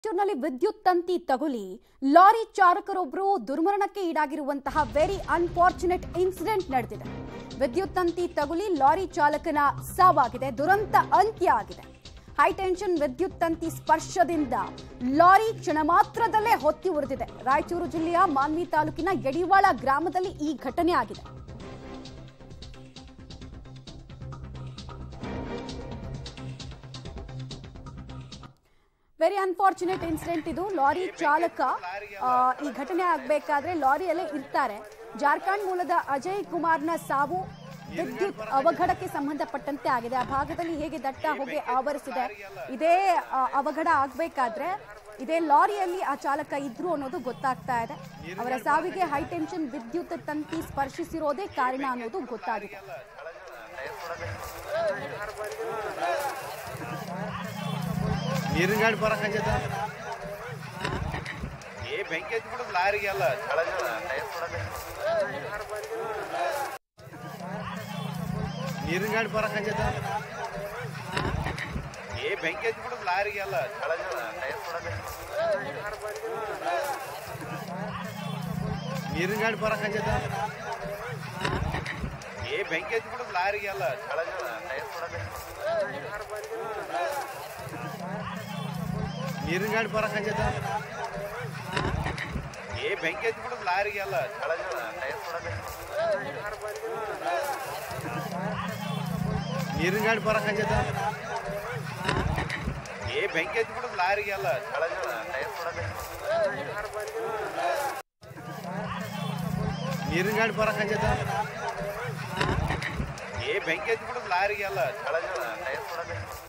ರಾಯಚೂರಿನಲ್ಲಿ ವಿದ್ಯುತ್ ತಂತಿ ತಗುಲಿ ಲಾರಿ ಚಾಲಕರೊಬ್ಬರು ದುರ್ಮರಣಕ್ಕೆ ಈಡಾಗಿರುವಂತಹ ವೆರಿ ಅನ್ಫಾರ್ಚುನೇಟ್ ಇನ್ಸಿಡೆಂಟ್ ನಡೆದಿದೆ ವಿದ್ಯುತ್ ತಂತಿ ತಗುಲಿ ಲಾರಿ ಚಾಲಕನ ಸಾವಾಗಿದೆ ದುರಂತ ಅಂತ್ಯ ಆಗಿದೆ ಹೈಟೆನ್ಷನ್ ವಿದ್ಯುತ್ ತಂತಿ ಸ್ಪರ್ಶದಿಂದ ಲಾರಿ ಕ್ಷಣ ಮಾತ್ರದಲ್ಲೇ ಹೊತ್ತಿ ಉರಿದಿದೆ ರಾಯಚೂರು ಜಿಲ್ಲೆಯ ಮಾನ್ವಿ ತಾಲೂಕಿನ ಯಡಿವಾಳ ಗ್ರಾಮದಲ್ಲಿ ಈ ಘಟನೆ ಆಗಿದೆ ವೆರಿ ಅನ್ಫಾರ್ಚುನೇಟ್ ಇನ್ಸಿಡೆಂಟ್ ಇದು ಲಾರಿ ಚಾಲಕ ಆ, ಈ ಘಟನೆ ಆಗಬೇಕಾದ್ರೆ ಲಾರಿಯಲ್ಲೇ ಇರ್ತಾರೆ ಜಾರ್ಖಂಡ್ ಮೂಲದ ಅಜಯ್ ಕುಮಾರ್ನ ಸಾವು ವಿದ್ಯುತ್ ಅವಘಡಕ್ಕೆ ಸಂಬಂಧಪಟ್ಟಂತೆ ಆಗಿದೆ ಆ ಭಾಗದಲ್ಲಿ ಹೇಗೆ ದಟ್ಟ ಹೊಗೆ ಆವರಿಸಿದೆ ಇದೇ ಆ, ಅವಘಡ ಆಗಬೇಕಾದ್ರೆ ಇದೇ ಲಾರಿಯಲ್ಲಿ ಆ ಚಾಲಕ ಇದ್ರು ಅನ್ನೋದು ಗೊತ್ತಾಗ್ತಾ ಇದೆ ಅವರ ಸಾವಿಗೆ ಹೈಟೆನ್ಷನ್ ವಿದ್ಯುತ್ ತಂತಿ ಸ್ಪರ್ಶಿಸಿರೋದೇ ಕಾರಣ ಅನ್ನೋದು ಗೊತ್ತಾಗಿದೆ ನೀರಿನ ಗಾಡಿ ಬರಕ್ ಹಂಜದ ಏ ಬೆಂಕಿ ಹಚ್ಬಿಡುದು ಲಾರಿಗೆ ಅಲ್ಲ ನೀರಿನ ಗಾಡಿ ಬರಕ್ ಹಂಜದ ಏ ಬೆಂಕಿ ಹಚ್ಬಿಡುದು ಲಾರಿಗೆ ಅಲ್ಲ ನೀರಿನ ಗಾಡಿ ಬರಕ್ ಹಂಜದ ಏ ಬೆಂಕಿ ಹಚ್ಬಿಡುದು ಲಾರಿಗೆ ಅಲ್ಲ ನೀರಿನ ಗಾಡಿ ಬರಕ್ ಹಂಜದ ಏ ಬೆಂಕಿ ಹಚ್ಬಿಡುದು ಲಾರಿಗೆ ಅಲ್ಲ ನೀರಿನ ಗಾಡಿ ಬರಕ್ ಹಂಜದ ಏ ಬೆಂಕಿ ಹಚ್ಬಿಡುದು ಲಾರಿಗೆ ಅಲ್ಲ ನೀರಿನ ಗಾಡಿ ಬರಕ್ ಹಂಜದ ಏ ಬೆಂಕಿ ಹಚ್ಬಿಡುದು ಲಾರಿಗೆ ಅಲ್ಲ